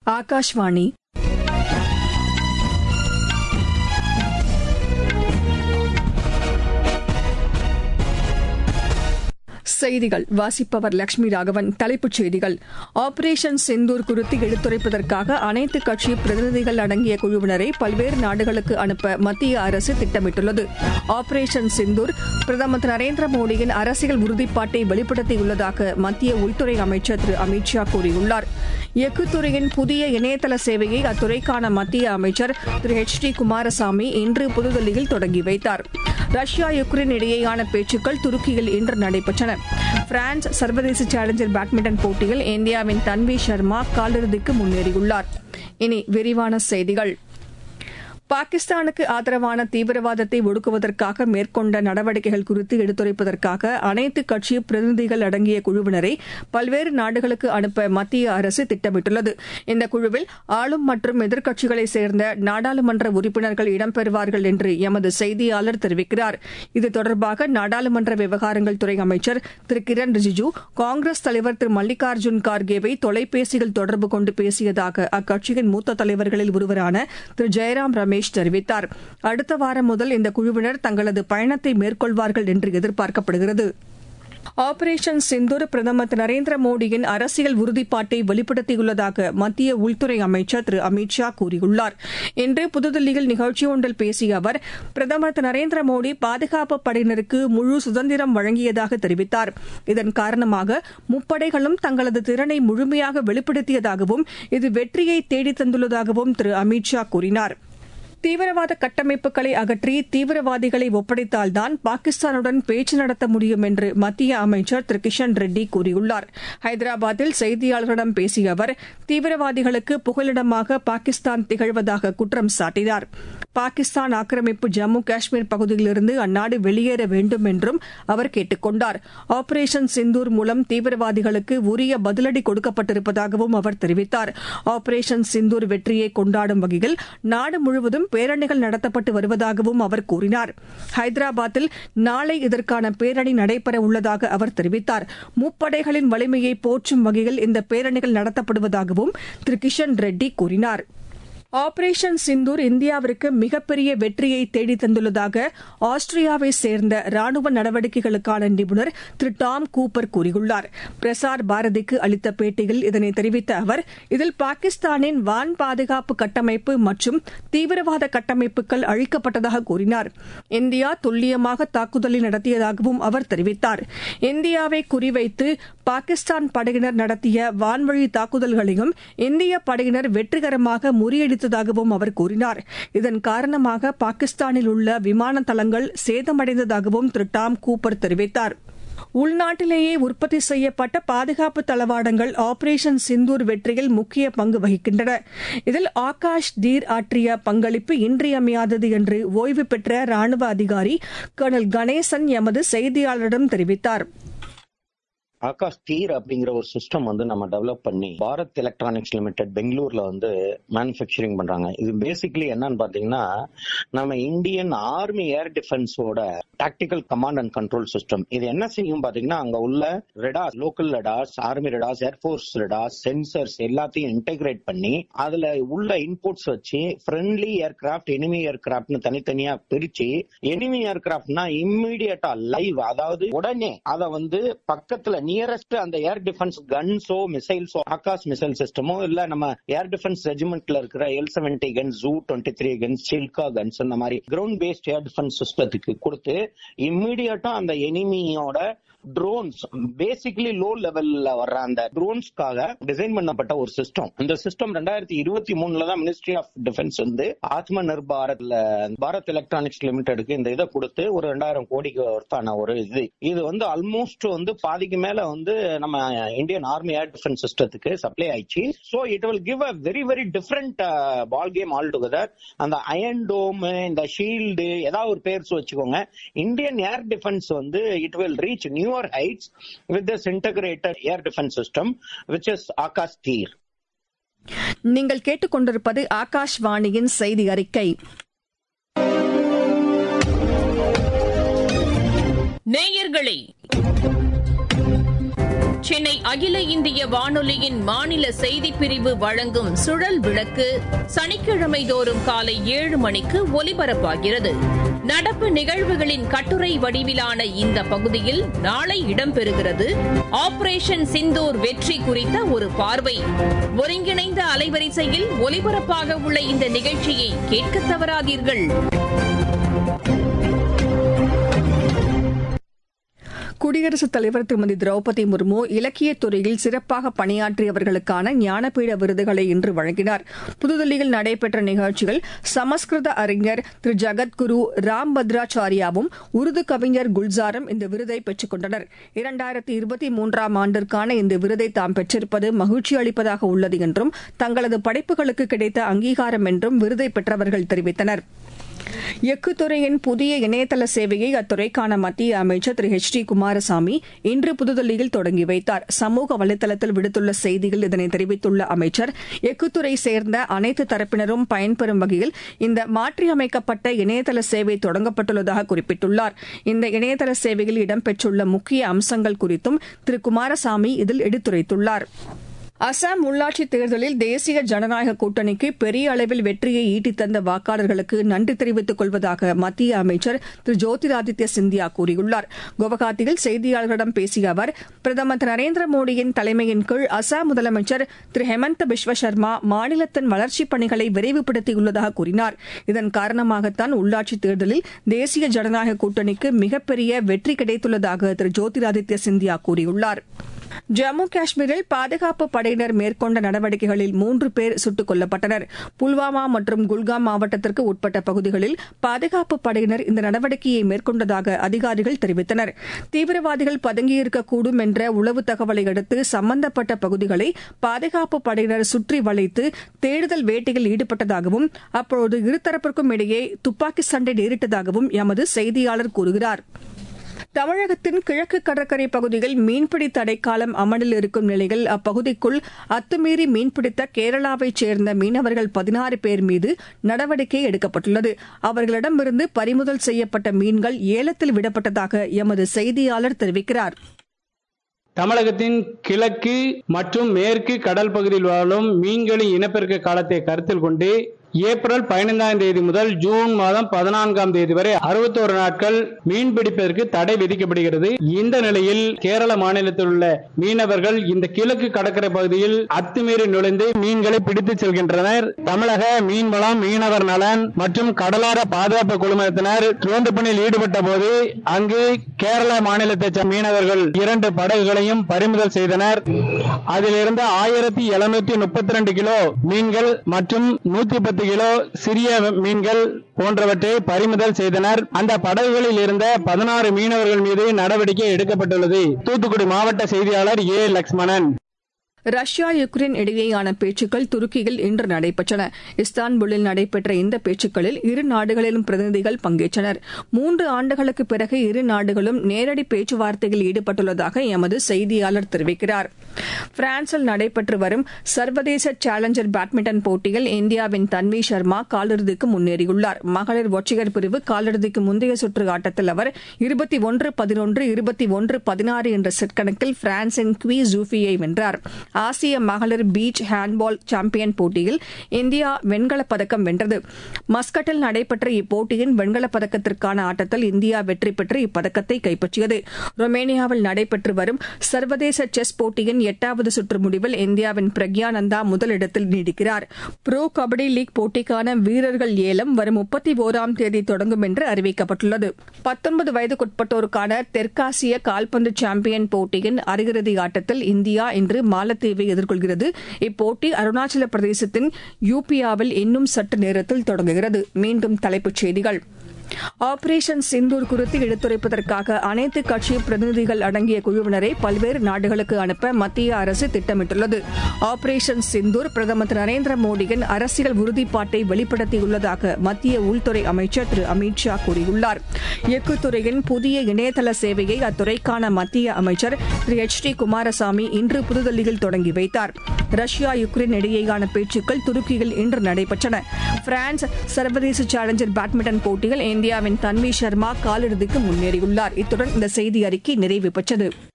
ஆகாஷ்வாணி செய்திகள் வாசிப்பவர் லட்சுமி ராகவன் தலைப்புச் செய்திகள் ஆபரேஷன் செந்தூர் குறித்து எடுத்துரைப்பதற்காக அனைத்து கட்சி பிரதிநிதிகள் அடங்கிய குழுவினரை பல்வேறு நாடுகளுக்கு அனுப்ப மத்திய அரசு திட்டமிட்டுள்ளது ஆபரேஷன் செந்தூர் பிரதமர் திரு நரேந்திர மோடியின் அரசியல் உறுதிப்பாட்டை வெளிப்படுத்தியுள்ளதாக மத்திய உள்துறை அமைச்சர் திரு அமித் ஷா கூறியுள்ளார் எஃகு துறையின் புதிய இணையதள சேவையை அத்துறைக்கான மத்திய அமைச்சர் திரு எச் டி குமாரசாமி இன்று புதுதில்லியில் தொடங்கி வைத்தார் ரஷ்யா யுக்ரைன் இடையேயான பேச்சுக்கள் துருக்கியில் இன்று நடைபெற்றன பிரான்ஸ் சர்வதேச சேலஞ்சர் பேட்மிண்டன் போட்டியில் இந்தியாவின் தன்வி சர்மா காலிறுதிக்கு முன்னேறியுள்ளார் இனி விரிவான செய்திகள் பாகிஸ்தானுக்கு ஆதரவான தீவிரவாதத்தை ஒடுக்குவதற்காக மேற்கொண்ட நடவடிக்கைகள் குறித்து எடுத்துரைப்பதற்காக அனைத்து கட்சி பிரதிநிதிகள் அடங்கிய குழுவினரை பல்வேறு நாடுகளுக்கு அனுப்ப மத்திய அரசு திட்டமிட்டுள்ளது இந்த குழுவில் ஆளும் மற்றும் எதிர்க்கட்சிகளைச் சேர்ந்த நாடாளுமன்ற உறுப்பினர்கள் இடம்பெறுவார்கள் என்று எமது செய்தியாளர் தெரிவிக்கிறார் இது தொடர்பாக நாடாளுமன்ற விவகாரங்கள் துறை அமைச்சர் திரு கிரண் ரிஜிஜு காங்கிரஸ் தலைவர் திரு மல்லிகார்ஜுன் கார்கேவை தொலைபேசியில் தொடர்பு கொண்டு பேசியதாக அக்கட்சியின் மூத்த தலைவர்களில் ஒருவரான திரு ஜெயராம் ரமேஷ் ரமேஷ் தெரிவித்தார் அடுத்த வாரம் முதல் இந்த குழுவினர் தங்களது பயணத்தை மேற்கொள்வார்கள் என்று எதிர்பார்க்கப்படுகிறது ஆபரேஷன் சிந்தூர் பிரதமர் திரு நரேந்திர மோடியின் அரசியல் உறுதிப்பாட்டை வெளிப்படுத்தியுள்ளதாக மத்திய உள்துறை அமைச்சர் திரு அமித் ஷா கூறியுள்ளார் இன்று புதுதில்லியில் நிகழ்ச்சி ஒன்றில் பேசிய அவர் பிரதமர் திரு நரேந்திர மோடி பாதுகாப்பு படையினருக்கு முழு சுதந்திரம் வழங்கியதாக தெரிவித்தார் இதன் காரணமாக முப்படைகளும் தங்களது திறனை முழுமையாக வெளிப்படுத்தியதாகவும் இது வெற்றியை தேடித் தந்துள்ளதாகவும் திரு அமித் ஷா கூறினாா் தீவிரவாத கட்டமைப்புகளை அகற்றி தீவிரவாதிகளை ஒப்படைத்தால்தான் பாகிஸ்தானுடன் பேச்சு நடத்த முடியும் என்று மத்திய அமைச்சர் திரு கிஷன் ரெட்டி கூறியுள்ளார் ஹைதராபாத்தில் செய்தியாளர்களிடம் பேசிய அவர் தீவிரவாதிகளுக்கு புகலிடமாக பாகிஸ்தான் திகழ்வதாக குற்றம் சாட்டினார் பாகிஸ்தான் ஆக்கிரமிப்பு ஜம்மு காஷ்மீர் பகுதியிலிருந்து அந்நாடு வெளியேற வேண்டும் என்றும் அவர் கேட்டுக் கொண்டார் ஆபரேஷன் சிந்தூர் மூலம் தீவிரவாதிகளுக்கு உரிய பதிலடி கொடுக்கப்பட்டிருப்பதாகவும் அவர் தெரிவித்தார் ஆபரேஷன் சிந்தூர் வெற்றியை கொண்டாடும் வகையில் நாடு முழுவதும் பேரணிகள் நடத்தப்பட்டு வருவதாகவும் அவர் கூறினார் ஹைதராபாத்தில் நாளை இதற்கான பேரணி நடைபெற உள்ளதாக அவர் தெரிவித்தார் முப்படைகளின் வலிமையை போற்றும் வகையில் இந்த பேரணிகள் நடத்தப்படுவதாகவும் திரு கிஷன் ரெட்டி கூறினாா் ஆபரேஷன் சிந்தூர் இந்தியாவிற்கு மிகப்பெரிய வெற்றியை தேடித் தந்துள்ளதாக ஆஸ்திரியாவை சேர்ந்த ராணுவ நடவடிக்கைகளுக்கான நிபுணர் திரு டாம் கூப்பர் கூறியுள்ளார் பிரசார் பாரதிக்கு அளித்த பேட்டியில் இதனை தெரிவித்த அவர் இதில் பாகிஸ்தானின் வான் பாதுகாப்பு கட்டமைப்பு மற்றும் தீவிரவாத கட்டமைப்புகள் அழிக்கப்பட்டதாக கூறினார் இந்தியா துல்லியமாக தாக்குதலை நடத்தியதாகவும் அவர் தெரிவித்தார் இந்தியாவை குறிவைத்து பாகிஸ்தான் படையினர் நடத்திய வான்வழி தாக்குதல்களையும் இந்திய படையினர் வெற்றிகரமாக முறியடித்து தெரிவித்ததாகவும் அவர் கூறினார் இதன் காரணமாக பாகிஸ்தானில் உள்ள விமான தளங்கள் சேதமடைந்ததாகவும் திரு டாம் கூப்பர் தெரிவித்தார் உள்நாட்டிலேயே உற்பத்தி செய்யப்பட்ட பாதுகாப்பு தளவாடங்கள் ஆபரேஷன் சிந்தூர் வெற்றியில் முக்கிய பங்கு வகிக்கின்றன இதில் ஆகாஷ் தீர் ஆற்றிய பங்களிப்பு இன்றியமையாதது என்று ஓய்வு பெற்ற ராணுவ அதிகாரி கர்னல் கணேசன் எமது செய்தியாளரிடம் தெரிவித்தார் ஆகாஷ் தீர் அப்படிங்கிற ஒரு சிஸ்டம் வந்து நம்ம டெவலப் பண்ணி பாரத் எலக்ட்ரானிக்ஸ் லிமிடெட் பெங்களூர்ல வந்து மேனுஃபேக்சரிங் பண்றாங்க இது பேசிக்கலி என்னன்னு பாத்தீங்கன்னா நம்ம இந்தியன் ஆர்மி ஏர் டிஃபென்ஸோட tactical command and control system இது என்ன செய்யும் பாத்தீங்கன்னா அங்க உள்ள radars local radars army radars air force radars sensors எல்லாத்தையும் இன்டெகிரேட் பண்ணி அதுல உள்ள இன்புட்ஸ் வச்சு ஃப்ரெண்ட்லி ஏர்கிராஃப்ட் எனிமி ஏர்கிராஃப்ட்னு தனித்தனியா பிரிச்சு எனிமி ஏர்கிராஃப்ட்னா இம்மிடியட்டா லைவ் அதாவது உடனே அதை வந்து பக்கத்துல நியரஸ்ட் அந்த ஏர் டிஃபென்ஸ் கன்ஸோ மிசைல்ஸோ ஆகாஷ் மிசைல் சிஸ்டமோ இல்ல நம்ம ஏர் டிஃபென்ஸ் ரெஜிமெண்ட்ல இருக்கிற L seventy guns ZU twenty three guns Shilka guns இந்த மாதிரி கிரவுண்ட் பேஸ்ட் ஏர் டிஃபென்ஸ் சிஸ்டத்துக்கு கொடுத்து இம்மிடியட்டா அந்த எனிமியோட ட்ரோன்ஸ் பேசிக்கலி லோ லெவல்ல வர்ற அந்த ட்ரோன்ஸ்க்காக டிசைன் பண்ணப்பட்ட ஒரு சிஸ்டம் இந்த சிஸ்டம் ரெண்டாயிரத்தி இருபத்தி மூணுல தான் மினிஸ்ட்ரி ஆஃப் டிஃபென்ஸ் வந்து ஆத்ம நிர்பாரத்ல பாரத் எலக்ட்ரானிக்ஸ் லிமிடெடுக்கு இந்த இதை கொடுத்து ஒரு ரெண்டாயிரம் கோடிக்கு ஒருத்தான ஒரு இது இது வந்து ஆல்மோஸ்ட் வந்து பாதிக்கு மேல வந்து நம்ம இந்தியன் ஆர்மி ஏர் டிஃபென்ஸ் சிஸ்டத்துக்கு சப்ளை ஆயிடுச்சு so it will give a very very different ball game all together அந்த அயன் டோம் இந்த ஷீல்டு ஏதாவது ஒரு பேர்ஸ் வச்சுக்கோங்க இந்தியன் ஏர் டிஃபென்ஸ் வந்து it will reach new newer heights with this integrated air defense system, which is Akash Tir. நீங்கள் கேட்டுக்கொண்டிருப்பது ஆகாஷ்வாணியின் செய்தி அறிக்கை நேயர்களே சென்னை அகில இந்திய வானொலியின் மாநில செய்திப் பிரிவு வழங்கும் சுழல் விளக்கு சனிக்கிழமை தோறும் காலை ஏழு மணிக்கு ஒலிபரப்பாகிறது நடப்பு நிகழ்வுகளின் கட்டுரை வடிவிலான இந்த பகுதியில் நாளை இடம்பெறுகிறது ஆபரேஷன் சிந்தூர் வெற்றி குறித்த ஒரு பார்வை ஒருங்கிணைந்த அலைவரிசையில் ஒலிபரப்பாக உள்ள இந்த நிகழ்ச்சியை கேட்க தவறாதீர்கள் குடியரசுத் தலைவர் திருமதி திரௌபதி முர்மு இலக்கியத் துறையில் சிறப்பாக பணியாற்றியவர்களுக்கான ஞானபீட விருதுகளை இன்று வழங்கினார் புதுதில்லியில் நடைபெற்ற நிகழ்ச்சியில் சமஸ்கிருத அறிஞர் திரு ஜகத்குரு ராம் பத்ராச்சாரியாவும் உருது கவிஞர் குல்சாரும் இந்த விருதை பெற்றுக் கொண்டனர் இரண்டாயிரத்தி இருபத்தி மூன்றாம் ஆண்டிற்கான இந்த விருதை தாம் பெற்றிருப்பது மகிழ்ச்சி அளிப்பதாக உள்ளது என்றும் தங்களது படைப்புகளுக்கு கிடைத்த அங்கீகாரம் என்றும் விருதை பெற்றவர்கள் தெரிவித்தனா் எஃகு துறையின் புதிய இணையதள சேவையை அத்துறைக்கான மத்திய அமைச்சர் திரு ஹெச் டி குமாரசாமி இன்று புதுதில்லியில் தொடங்கி வைத்தார் சமூக வலைதளத்தில் விடுத்துள்ள செய்தியில் இதனை தெரிவித்துள்ள அமைச்சர் எஃகுத்துறை சேர்ந்த அனைத்து தரப்பினரும் பயன்பெறும் வகையில் இந்த மாற்றியமைக்கப்பட்ட இணையதள சேவை தொடங்கப்பட்டுள்ளதாக குறிப்பிட்டுள்ளார் இந்த இணையதள சேவையில் இடம்பெற்றுள்ள முக்கிய அம்சங்கள் குறித்தும் திரு குமாரசாமி இதில் எடுத்துரைத்துள்ளாா் அசாம் உள்ளாட்சித் தேர்தலில் தேசிய ஜனநாயக கூட்டணிக்கு பெரிய அளவில் வெற்றியை ஈட்டித்தந்த வாக்காளர்களுக்கு நன்றி தெரிவித்துக் கொள்வதாக மத்திய அமைச்சர் திரு ஜோதிராதித்ய சிந்தியா கூறியுள்ளார் குவஹாத்தியில் செய்தியாளர்களிடம் பேசிய அவர் பிரதமர் திரு நரேந்திர மோடியின் தலைமையின் கீழ் அசாம் முதலமைச்சர் திரு ஹெமந்த பிஸ்வ சர்மா மாநிலத்தின் வளர்ச்சிப் பணிகளை விரைவுபடுத்தியுள்ளதாக கூறினார் இதன் காரணமாகத்தான் உள்ளாட்சித் தேர்தலில் தேசிய ஜனநாயக கூட்டணிக்கு மிகப்பெரிய வெற்றி கிடைத்துள்ளதாக திரு ஜோதிராதித்ய சிந்தியா கூறியுள்ளாா் ஜம்மு காஷ்மீரில் பாதுகாப்பு படையினர் மேற்கொண்ட நடவடிக்கைகளில் மூன்று பேர் சுட்டுக் கொல்லப்பட்டனர் புல்வாமா மற்றும் குல்காம் மாவட்டத்திற்கு உட்பட்ட பகுதிகளில் பாதுகாப்பு படையினர் இந்த நடவடிக்கையை மேற்கொண்டதாக அதிகாரிகள் தெரிவித்தனர் தீவிரவாதிகள் பதுங்கியிருக்கக்கூடும் என்ற உளவு தகவலை அடுத்து சம்பந்தப்பட்ட பகுதிகளை பாதுகாப்பு படையினர் சுற்றி வளைத்து தேடுதல் வேட்டையில் ஈடுபட்டதாகவும் அப்போது இருதரப்பிற்கும் இடையே துப்பாக்கி சண்டை நேரிட்டதாகவும் எமது செய்தியாளர் கூறுகிறார் தமிழகத்தின் கிழக்கு கடற்கரை பகுதியில் மீன்பிடி தடைக்காலம் அமலில் இருக்கும் நிலையில் அப்பகுதிக்குள் அத்துமீறி மீன்பிடித்த கேரளாவைச் சேர்ந்த மீனவர்கள் பதினாறு பேர் மீது நடவடிக்கை எடுக்கப்பட்டுள்ளது அவர்களிடமிருந்து பறிமுதல் செய்யப்பட்ட மீன்கள் ஏலத்தில் விடப்பட்டதாக எமது செய்தியாளர் தெரிவிக்கிறார் தமிழகத்தின் கிழக்கு மற்றும் மேற்கு கடல் பகுதியில் வாழும் மீன்களின் இனப்பெருக்க காலத்தை கருத்தில் கொண்டு ஏப்ரல் பதினைந்தாம் தேதி முதல் ஜூன் மாதம் பதினான்காம் தேதி வரை அறுபத்தோரு நாட்கள் மீன் பிடிப்பதற்கு தடை விதிக்கப்படுகிறது இந்த நிலையில் கேரள மாநிலத்தில் உள்ள மீனவர்கள் இந்த கிழக்கு கடற்கரை பகுதியில் அத்துமீறி நுழைந்து மீன்களை பிடித்து செல்கின்றனர் தமிழக மீன்வளம் மீனவர் நலன் மற்றும் கடலோர பாதுகாப்பு குழுமத்தினர் ரோந்து பணியில் ஈடுபட்ட போது அங்கு கேரள மாநிலத்தை சேர்ந்த மீனவர்கள் இரண்டு படகுகளையும் பறிமுதல் செய்தனர் அதிலிருந்து ஆயிரத்தி எழுநூத்தி முப்பத்தி ரெண்டு கிலோ மீன்கள் மற்றும் நூத்தி பத்து கிலோ சிறிய மீன்கள் போன்றவற்றை பறிமுதல் செய்தனர் அந்த படகுகளில் இருந்த பதினாறு மீனவர்கள் மீது நடவடிக்கை எடுக்கப்பட்டுள்ளது தூத்துக்குடி மாவட்ட செய்தியாளர் ஏ லக்ஷ்மணன் ரஷ்யா யுக்ரைன் இடையேயான பேச்சுக்கள் துருக்கியில் இன்று நடைபெற்றன இஸ்தான்புல்லில் நடைபெற்ற இந்த பேச்சுக்களில் இரு நாடுகளிலும் பிரதிநிதிகள் பங்கேற்றனர் மூன்று ஆண்டுகளுக்கு பிறகு இரு நாடுகளும் நேரடி பேச்சுவார்த்தையில் ஈடுபட்டுள்ளதாக எமது செய்தியாளர் தெரிவிக்கிறார் பிரான்சில் நடைபெற்று வரும் சர்வதேச சேலஞ்சர் பேட்மிண்டன் போட்டியில் இந்தியாவின் தன்வி சர்மா காலிறுதிக்கு முன்னேறியுள்ளார் மகளிர் ஒற்றையர் பிரிவு காலிறுதிக்கு முந்தைய சுற்று ஆட்டத்தில் அவர் இருபத்தி ஒன்று பதினொன்று இருபத்தி ஒன்று பதினாறு என்ற செட் கணக்கில் பிரான்சின் குவி ஜூஃபியை வென்றார் ஆசிய மகளிர் பீச் ஹேண்ட்பால் சாம்பியன் போட்டியில் இந்தியா வெண்கலப் பதக்கம் வென்றது மஸ்கட்டில் நடைபெற்ற இப்போட்டியின் வெண்கலப் பதக்கத்திற்கான ஆட்டத்தில் இந்தியா வெற்றி பெற்று இப்பதக்கத்தை கைப்பற்றியது ரொமேனியாவில் நடைபெற்று வரும் சர்வதேச செஸ் போட்டியின் எட்டாவது சுற்று முடிவில் இந்தியாவின் பிரக்யானந்தா முதலிடத்தில் நீடிக்கிறார் ப்ரோ கபடி லீக் போட்டிக்கான வீரர்கள் ஏலம் வரும் முப்பத்தி ஓராம் தேதி தொடங்கும் என்று அறிவிக்கப்பட்டுள்ளது பத்தொன்பது வயதுக்குட்பட்டோருக்கான தெற்காசிய கால்பந்து சாம்பியன் போட்டியின் அரையிறுதி ஆட்டத்தில் இந்தியா இன்று மாலத்தீவு தீவை எதிர்கொள்கிறது இப்போட்டி அருணாச்சல பிரதேசத்தின் யூபியாவில் இன்னும் சற்று நேரத்தில் தொடங்குகிறது மீண்டும் தலைப்புச் செய்திகள் ஆபரேஷன் சிந்தூர் குறித்து எடுத்துரைப்பதற்காக அனைத்து கட்சி பிரதிநிதிகள் அடங்கிய குழுவினரை பல்வேறு நாடுகளுக்கு அனுப்ப மத்திய அரசு திட்டமிட்டுள்ளது ஆபரேஷன் சிந்தூர் பிரதமர் திரு நரேந்திர மோடியின் அரசியல் உறுதிப்பாட்டை வெளிப்படுத்தியுள்ளதாக மத்திய உள்துறை அமைச்சர் திரு அமித் ஷா கூறியுள்ளார் எஃகு துறையின் புதிய இணையதள சேவையை அத்துறைக்கான மத்திய அமைச்சர் திரு எச் டி குமாரசாமி இன்று புதுதில்லியில் தொடங்கி வைத்தார் ரஷ்யா யுக்ரைன் இடையேயான பேச்சுக்கள் துருக்கியில் இன்று நடைபெற்றன பிரான்ஸ் சர்வதேச சேலஞ்சர் பேட்மிண்டன் போட்டியில் இந்தியாவின் தன்வி சர்மா காலிறுதிக்கு முன்னேறியுள்ளார் இத்துடன் இந்த செய்தி அறிக்கை நிறைவு பெற்றது